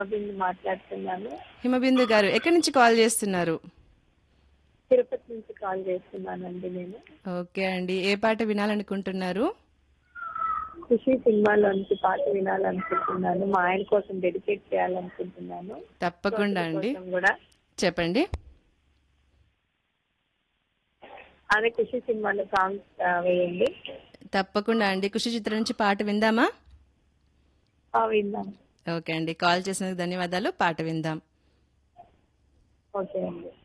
బిందు మాట్లాడుతున్నాను హిమబిందు గారు ఎక్కడి నుంచి కాల్ చేస్తున్నారు తిరుపతి నుంచి కాల్ చేస్తున్నానండి నేను ఓకే అండి ఏ పాట వినాలనుకుంటున్నారు ఖుషి సినిమాలోంచి పాట వినాలనుకుంటున్నాను మా ఆయన కోసం డెడికేట్ చేయాలనుకుంటున్నాను తప్పకుండా అండి కోసం కూడా చెప్పండి అదే ఖుషి సినిమాలో సాంగ్స్ వేయండి తప్పకుండా అండి కృషి చిత్రం నుంచి పాట విందామా ఆ, విందాం ఓకే అండి కాల్ చేసినందుకు ధన్యవాదాలు పాట విందాం ఓకే అండి